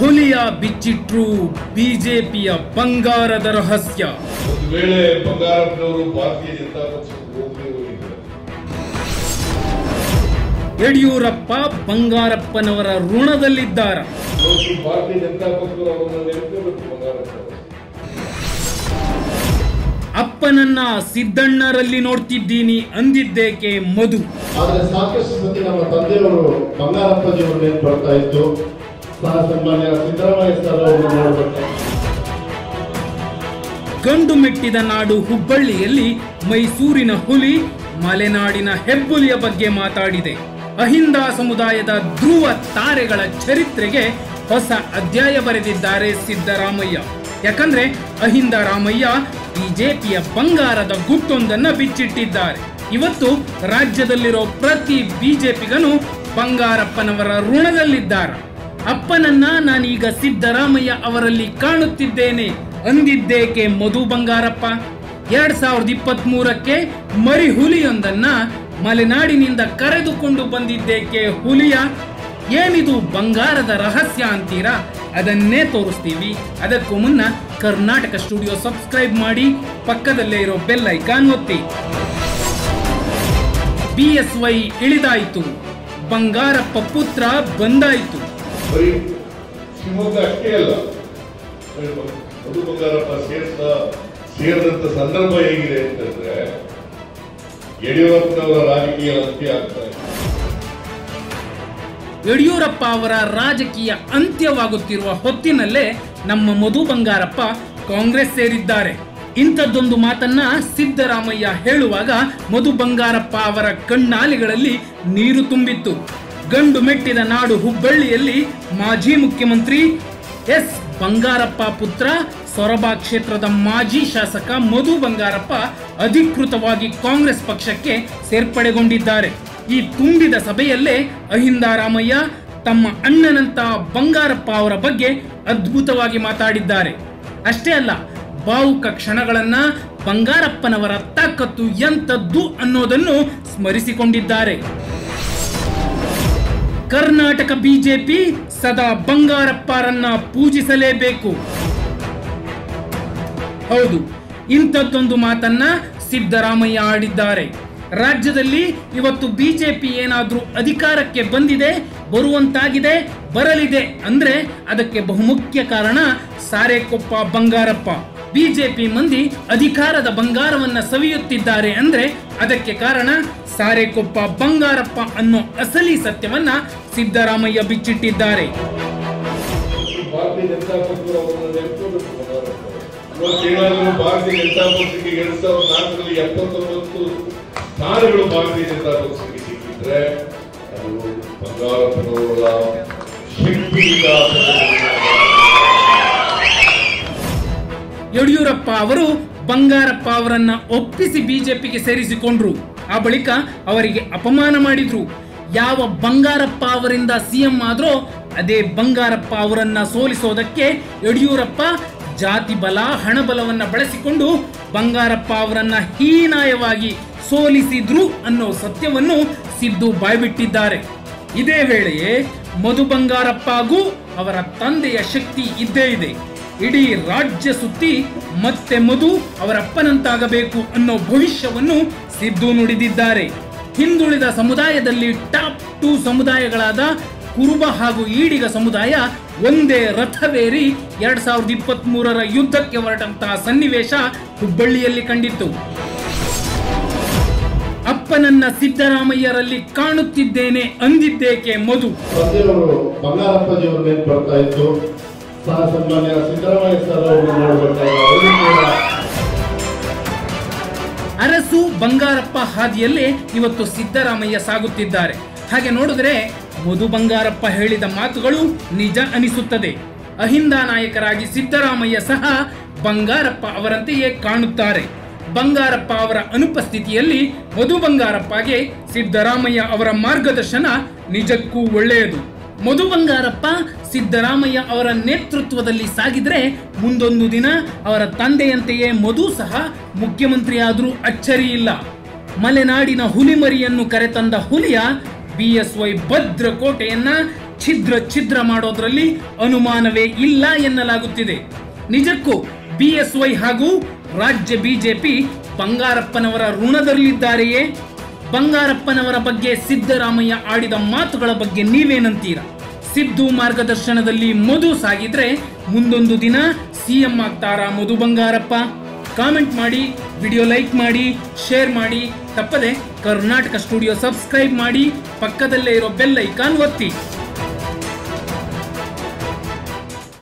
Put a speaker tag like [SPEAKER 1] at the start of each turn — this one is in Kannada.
[SPEAKER 1] ಹುಲಿಯ ಬಿಚ್ಚಿಟ್ರು ಬಿಜೆಪಿಯ ಬಂಗಾರದ ರಹಸ್ಯ
[SPEAKER 2] ಒಂದು ವೇಳೆ ಬಂಗಾರಪ್ಪನವರು ಭಾರತೀಯ ಜನತಾ ಪಕ್ಷಕ್ಕೆ ಹೋಗದೆ ಹೋಗಿದ್ದಾರೆ
[SPEAKER 1] ಯಡಿಯೂರಪ್ಪ ಬಂಗಾರಪ್ಪನವರ ಋಣದಲ್ಲಿದ್ದಾರ
[SPEAKER 2] ಇವತ್ತು ಭಾರತೀಯ ಜನತಾ ಪಕ್ಷದವರು ಅವರನ್ನು ನೆನಪಬೇಕು ಬಂಗಾರಪ್ಪನವರು
[SPEAKER 1] ಅಪ್ಪನನ್ನ ಸಿದ್ದಣ್ಣರಲ್ಲಿ ನೋಡ್ತಿದ್ದೀನಿ ಅಂದಿದ್ದೇಕೆ ಮಧು
[SPEAKER 3] ಆದ್ರೆ ಸಾಕಷ್ಟು ಸತಿ ನಮ್ಮ ತಂದೆಯವರು ಬಂಗಾರಪ್ಪಜಿಯವರು ನೆನಪು ಬರ್ತಾ ಇತ್ತು ಸಹ ಸನ್ಮಾನ್ಯ ಸಿದ್ದರಾಮಯ್ಯ ಸರ್ ಅವರು ನೋಡ್ಬೇಕು
[SPEAKER 1] ಗಂಡು ಮೆಟ್ಟಿದ ನಾಡು ಹುಬ್ಬಳ್ಳಿಯಲ್ಲಿ ಮೈಸೂರಿನ ಹುಲಿ ಮಲೆನಾಡಿನ ಹೆಬ್ಬುಲಿಯ ಬಗ್ಗೆ ಮಾತಾಡಿದೆ ಅಹಿಂದ ಸಮುದಾಯದ ಧ್ರುವ ತಾರೆಗಳ ಚರಿತ್ರೆಗೆ ಹೊಸ ಅಧ್ಯಾಯ ಬರೆದಿದ್ದಾರೆ ಸಿದ್ದರಾಮಯ್ಯ ಯಾಕಂದ್ರೆ ಅಹಿಂದ ರಾಮಯ್ಯ ಬಿಜೆಪಿಯ ಬಂಗಾರದ ಗುಟ್ಟೊಂದನ್ನ ಬಿಚ್ಚಿಟ್ಟಿದ್ದಾರೆ ಇವತ್ತು ರಾಜ್ಯದಲ್ಲಿರೋ ಪ್ರತಿ ಬಿಜೆಪಿಗನು ಬಂಗಾರಪ್ಪನವರ ಋಣದಲ್ಲಿದ್ದಾರೆ ಅಪ್ಪನನ್ನ ನಾನೀಗ ಸಿದ್ದರಾಮಯ್ಯ ಅವರಲ್ಲಿ ಕಾಣುತ್ತಿದ್ದೇನೆ ಅಂದಿದ್ದೇಕೆ ಮಧು ಬಂಗಾರಪ್ಪ ಎರಡ್ ಸಾವಿರದ ಇಪ್ಪತ್ತ್ ಮೂರಕ್ಕೆ ಮರಿ ಹುಲಿಯೊಂದನ್ನ ಮಲೆನಾಡಿನಿಂದ ಕರೆದುಕೊಂಡು ಬಂದಿದ್ದೇಕೆ ಹುಲಿಯ ಏನಿದು ಬಂಗಾರದ ರಹಸ್ಯ ಅಂತೀರಾ ಅದನ್ನೇ ತೋರಿಸ್ತೀವಿ ಅದಕ್ಕೂ ಮುನ್ನ ಕರ್ನಾಟಕ ಸ್ಟುಡಿಯೋ ಸಬ್ಸ್ಕ್ರೈಬ್ ಮಾಡಿ ಪಕ್ಕದಲ್ಲೇ ಇರೋ ಬೆಲ್ ಐಕಾನ್ ಒತ್ತಿ ಬಿ ಎಸ್ ವೈ ಇಳಿದಾಯಿತು ಬಂಗಾರಪ್ಪ ಪುತ್ರ ಬಂದಾಯಿತು
[SPEAKER 2] ಬರೀ ಶಿವಮೊಗ್ಗ ಅಷ್ಟೇ ಅಲ್ಲ ಮಧು ಬಂಗಾರಪ್ಪ ಸೇರ್ಸ ಸೇರಿದಂತ ಸಂದರ್ಭ ಹೇಗಿದೆ ಅಂತಂದ್ರೆ ಯಡಿಯೂರಪ್ಪನವರ ರಾಜಕೀಯ ಅಂತ್ಯ ಆಗ್ತಾ ಇದೆ
[SPEAKER 1] ಯಡಿಯೂರಪ್ಪ ಅವರ ರಾಜಕೀಯ ಅಂತ್ಯವಾಗುತ್ತಿರುವ ಹೊತ್ತಿನಲ್ಲೇ ನಮ್ಮ ಮಧು ಬಂಗಾರಪ್ಪ ಕಾಂಗ್ರೆಸ್ ಸೇರಿದ್ದಾರೆ ಇಂಥದ್ದೊಂದು ಮಾತನ್ನ ಸಿದ್ದರಾಮಯ್ಯ ಹೇಳುವಾಗ ಮಧು ಬಂಗಾರಪ್ಪ ಅವರ ಕಣ್ಣಾಲಿಗಳಲ್ಲಿ ನೀರು ತುಂಬಿತ್ತು ಗಂಡು ಮೆಟ್ಟಿದ ನಾಡು ಹುಬ್ಬಳ್ಳಿಯಲ್ಲಿ ಮಾಜಿ ಮುಖ್ಯಮಂತ್ರಿ ಎಸ್ ಬಂಗಾರಪ್ಪ ಪುತ್ರ ಸೊರಬ ಕ್ಷೇತ್ರದ ಮಾಜಿ ಶಾಸಕ ಮಧು ಬಂಗಾರಪ್ಪ ಅಧಿಕೃತವಾಗಿ ಕಾಂಗ್ರೆಸ್ ಪಕ್ಷಕ್ಕೆ ಸೇರ್ಪಡೆಗೊಂಡಿದ್ದಾರೆ ಈ ತುಂಬಿದ ಸಭೆಯಲ್ಲೇ ಅಹಿಂದ ರಾಮಯ್ಯ ತಮ್ಮ ಅಣ್ಣನಂತ ಬಂಗಾರಪ್ಪ ಅವರ ಬಗ್ಗೆ ಅದ್ಭುತವಾಗಿ ಮಾತಾಡಿದ್ದಾರೆ ಅಷ್ಟೇ ಅಲ್ಲ ಭಾವುಕ ಕ್ಷಣಗಳನ್ನ ಬಂಗಾರಪ್ಪನವರ ತಾಕತ್ತು ಎಂತದ್ದು ಅನ್ನೋದನ್ನು ಸ್ಮರಿಸಿಕೊಂಡಿದ್ದಾರೆ ಕರ್ನಾಟಕ ಬಿಜೆಪಿ ಸದಾ ಬಂಗಾರಪ್ಪರನ್ನ ಪೂಜಿಸಲೇಬೇಕು ಹೌದು ಇಂಥದ್ದೊಂದು ಮಾತನ್ನ ಸಿದ್ದರಾಮಯ್ಯ ಆಡಿದ್ದಾರೆ ರಾಜ್ಯದಲ್ಲಿ ಇವತ್ತು ಬಿಜೆಪಿ ಏನಾದ್ರೂ ಅಧಿಕಾರಕ್ಕೆ ಬಂದಿದೆ ಬರುವಂತಾಗಿದೆ ಬರಲಿದೆ ಅಂದ್ರೆ ಅದಕ್ಕೆ ಬಹುಮುಖ್ಯ ಕಾರಣ ಸಾರೆಕೊಪ್ಪ ಬಂಗಾರಪ್ಪ ಬಿಜೆಪಿ ಮಂದಿ ಅಧಿಕಾರದ ಬಂಗಾರವನ್ನ ಸವಿಯುತ್ತಿದ್ದಾರೆ ಅಂದ್ರೆ ಅದಕ್ಕೆ ಕಾರಣ ಸಾರೆಕೊಪ್ಪ ಬಂಗಾರಪ್ಪ ಅನ್ನೋ ಅಸಲಿ ಸತ್ಯವನ್ನ ಸಿದ್ದರಾಮಯ್ಯ ಬಿಚ್ಚಿಟ್ಟಿದ್ದಾರೆ
[SPEAKER 2] ಭಾರತೀಯ ಜನತಾ ಪಕ್ಷದವರು ಅವರನ್ನು ನೆನಪಬೇಕು ಬಂಗಾರಪ್ಪನವರು ಇವತ್ತೇನಾದರೂ ಭಾರತೀಯ ಜನತಾ ಪಕ್ಷಕ್ಕೆ ಎರಡ್ ಸಾವಿರದ ನಾಲ್ಕರಲ್ಲಿ ಎಪ್ಪತ್ತೊಂಬತ್ತು ಸ್ಥಾನಗಳು ಭಾರತೀಯ ಜನತಾ ಪಕ್ಷಕ್ಕೆ ಸಿಕ್ಕಿದ್ರೆ ಅದು ಬಂಗಾರಪ್ಪನವರ ಶಕ್ತಿಯಿಂದ
[SPEAKER 1] ಯಡಿಯೂರಪ್ಪ ಅವರು ಬಂಗಾರಪ್ಪ ಅವರನ್ನ ಒಪ್ಪಿಸಿ ಬಿಜೆಪಿಗೆ ಸೇರಿಸಿಕೊಂಡ್ರು ಆ ಬಳಿಕ ಅವರಿಗೆ ಅಪಮಾನ ಮಾಡಿದ್ರು ಯಾವ ಬಂಗಾರಪ್ಪ ಅವರಿಂದ ಸಿಎಂ ಆದ್ರೋ ಅದೇ ಬಂಗಾರಪ್ಪ ಅವರನ್ನ ಸೋಲಿಸೋದಕ್ಕೆ ಯಡಿಯೂರಪ್ಪ ಜಾತಿ ಬಲ ಹಣಬಲವನ್ನ ಬಳಸಿಕೊಂಡು ಬಂಗಾರಪ್ಪ ಅವರನ್ನ ಹೀನಾಯವಾಗಿ ಸೋಲಿಸಿದ್ರು ಅನ್ನೋ ಸತ್ಯವನ್ನು ಸಿದ್ದು ಬಾಯ್ಬಿಟ್ಟಿದ್ದಾರೆ ಇದೇ ವೇಳೆಯೇ ಮಧು ಬಂಗಾರಪ್ಪಗೂ ಅವರ ತಂದೆಯ ಶಕ್ತಿ ಇದ್ದೇ ಇದೆ ಇಡೀ ರಾಜ್ಯ ಸುತ್ತಿ ಮತ್ತೆ ಮಧು ಅವರಪ್ಪನಂತಾಗಬೇಕು ಅನ್ನೋ ಭವಿಷ್ಯವನ್ನು ಸಿದ್ದು ನುಡಿದಿದ್ದಾರೆ ಹಿಂದುಳಿದ ಸಮುದಾಯದಲ್ಲಿ ಟಾಪ್ ಟೂ ಸಮುದಾಯಗಳಾದ ಕುರುಬ ಹಾಗೂ ಈಡಿಗ ಸಮುದಾಯ ಒಂದೇ ರಥವೇರಿ ಎರಡ್ ಸಾವಿರದ ಇಪ್ಪತ್ತ್ ಮೂರರ ಯುದ್ಧಕ್ಕೆ ಹೊರಟಂತಹ ಸನ್ನಿವೇಶ ಹುಬ್ಬಳ್ಳಿಯಲ್ಲಿ ಕಂಡಿತ್ತು ಅಪ್ಪನನ್ನ ಸಿದ್ದರಾಮಯ್ಯರಲ್ಲಿ ಕಾಣುತ್ತಿದ್ದೇನೆ ಅಂದಿದ್ದೇಕೆ ಮಧು
[SPEAKER 3] ತಂದೆಯವರು ಬಂಗಾರಪ್ಪಜಿಯವರು ನೆನಪು ಬರ್ತಾ ಇತ್ತು ಸಹ ಸನ್ಮಾನ್ಯ ಸಿದ್ದರಾಮಯ್ಯ ಸರ್ ಅವರು ನೋಡ್ಬೇಕಾದ್ರೆ ಅವರು ಕೂಡ
[SPEAKER 1] ಅರಸು ಬಂಗಾರಪ್ಪ ಹಾದಿಯಲ್ಲೇ ಇವತ್ತು ಸಿದ್ದರಾಮಯ್ಯ ಸಾಗುತ್ತಿದ್ದಾರೆ ಹಾಗೆ ನೋಡಿದ್ರೆ ಮಧು ಬಂಗಾರಪ್ಪ ಹೇಳಿದ ಮಾತುಗಳು ನಿಜ ಅನಿಸುತ್ತದೆ ಅಹಿಂದ ನಾಯಕರಾಗಿ ಸಿದ್ದರಾಮಯ್ಯ ಸಹ ಬಂಗಾರಪ್ಪ ಅವರಂತೆಯೇ ಕಾಣುತ್ತಾರೆ ಬಂಗಾರಪ್ಪ ಅವರ ಅನುಪಸ್ಥಿತಿಯಲ್ಲಿ ಮಧು ಬಂಗಾರಪ್ಪಗೆ ಸಿದ್ದರಾಮಯ್ಯ ಅವರ ಮಾರ್ಗದರ್ಶನ ನಿಜಕ್ಕೂ ಒಳ್ಳೆಯದು ಮಧು ಬಂಗಾರಪ್ಪ ಸಿದ್ದರಾಮಯ್ಯ ಅವರ ನೇತೃತ್ವದಲ್ಲಿ ಸಾಗಿದ್ರೆ ಮುಂದೊಂದು ದಿನ ಅವರ ತಂದೆಯಂತೆಯೇ ಮಧು ಸಹ ಮುಖ್ಯಮಂತ್ರಿಯಾದರೂ ಅಚ್ಚರಿ ಇಲ್ಲ ಮಲೆನಾಡಿನ ಹುಲಿಮರಿಯನ್ನು ಕರೆತಂದ ಹುಲಿಯ ಬಿಎಸ್ವೈ ಭದ್ರ ಕೋಟೆಯನ್ನ ಛಿದ್ರ ಛಿದ್ರ ಮಾಡೋದ್ರಲ್ಲಿ ಅನುಮಾನವೇ ಇಲ್ಲ ಎನ್ನಲಾಗುತ್ತಿದೆ ನಿಜಕ್ಕೂ ಬಿಎಸ್ವೈ ಹಾಗೂ ರಾಜ್ಯ ಬಿಜೆಪಿ ಬಂಗಾರಪ್ಪನವರ ಋಣದಲ್ಲಿದ್ದಾರೆಯೇ ಬಂಗಾರಪ್ಪನವರ ಬಗ್ಗೆ ಸಿದ್ದರಾಮಯ್ಯ ಆಡಿದ ಮಾತುಗಳ ಬಗ್ಗೆ ನೀವೇನಂತೀರಾ ಸಿದ್ದು ಮಾರ್ಗದರ್ಶನದಲ್ಲಿ ಮಧು ಸಾಗಿದ್ರೆ ಮುಂದೊಂದು ದಿನ ಸಿಎಂ ಆಗ್ತಾರಾ ಮಧು ಬಂಗಾರಪ್ಪ ಕಾಮೆಂಟ್ ಮಾಡಿ ವಿಡಿಯೋ ಲೈಕ್ ಮಾಡಿ ಶೇರ್ ಮಾಡಿ ತಪ್ಪದೆ ಕರ್ನಾಟಕ ಸ್ಟುಡಿಯೋ ಸಬ್ಸ್ಕ್ರೈಬ್ ಮಾಡಿ ಪಕ್ಕದಲ್ಲೇ ಇರೋ ಬೆಲ್ ಐಕಾನ್ ಒತ್ತಿ